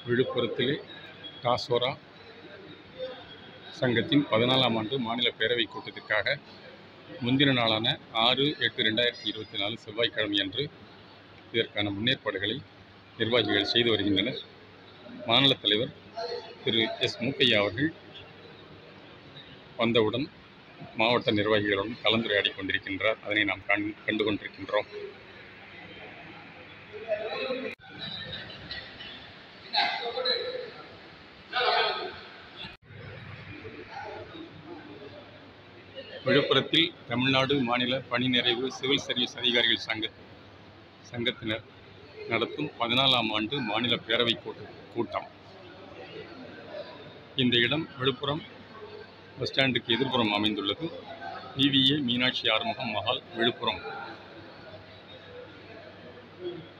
விழுப்புரத்திலே டாசோரா சங்கத்தின் பதினாலாம் ஆண்டு மாநில பேரவைக் கூட்டத்திற்காக முந்தின நாளான ஆறு எட்டு ரெண்டாயிரத்தி இருபத்தி நாலு செவ்வாய்க்கிழமை அன்று இதற்கான முன்னேற்பாடுகளை நிர்வாகிகள் செய்து வருகின்றனர் மாநில தலைவர் திரு எஸ் மூக்கையா அவர்கள் வந்தவுடன் மாவட்ட நிர்வாகிகளுடன் கலந்துரையாடி கொண்டிருக்கின்றார் அதனை நாம் கண் கண்டு கொண்டிருக்கின்றோம் விழுப்புரத்தில் தமிழ்நாடு மாநில பணி நிறைவு சிவில் சர்வீஸ் அதிகாரிகள் சங்க சங்கத்தினர் நடத்தும் பதினாலாம் ஆண்டு மாநில பேரவை கூட்ட கூட்டம் இந்த இடம் விழுப்புரம் பஸ் ஸ்டாண்டுக்கு எதிர்ப்புறம் அமைந்துள்ளது விவிஏ மீனாட்சி ஆறுமுகம் மஹால் விழுப்புரம்